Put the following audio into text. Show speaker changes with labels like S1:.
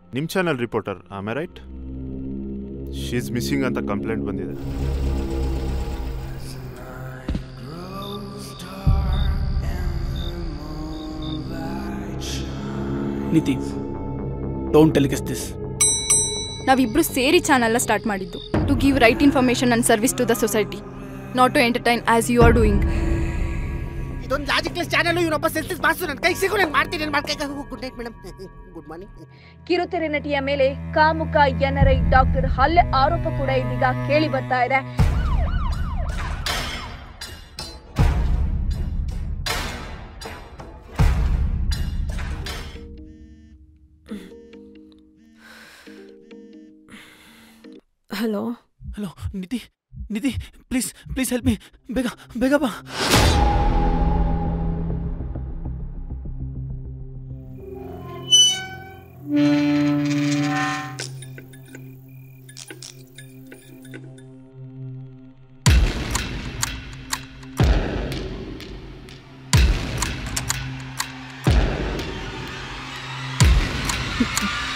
S1: ನಿಮ್ಮ channel reporter ಆಮೆ right she's missing ಅಂತ ಕಂಪ್ಲೇಂಟ್ ಬಂದಿದೆ
S2: ನಿತಿ ಡೋಂಟ್ ಟೆಲಿಗೆಸ್ ದಿಸ್
S3: ನಾವಿಬ್ರು ಸೇರಿ ಚಾನಲ್ನ ಸ್ಟಾರ್ಟ್ ಮಾಡಿದ್ದು to give right information and service to the society not to entertain as you are doing
S4: ಇದೊಂದು ಲಾಜಿಕ್ಲೆಸ್ ಚಾನಲ್ ಇವನೊಬ್ಬ ಸೆಲ್ಸಿಸ್ ಬಾಸು ನನ್ನ ಕೈಗೆ ಸಿಗು ನಾನು ಮಾಡ್ತೀನಿ ನಾನು ಮಾಡ್ಕೈ good night madam good morning
S5: ಕಿರುತೆರೆ ನಟಿಯ ಮೇಲೆ ಕಾಮುಕ ಎನ್ಆರ್ಐ ಡಾಕ್ಟರ್ ಹಲ್ಲೆ ಆರೋಪ ಕೂಡ ಇದೀಗ ಕೇಳಿ ಬರ್ತಾ ಇದೆ
S6: hello
S2: hello Niti Niti please please help me ಬೇಗ ಬೇಗ ಬಾ
S6: ಹ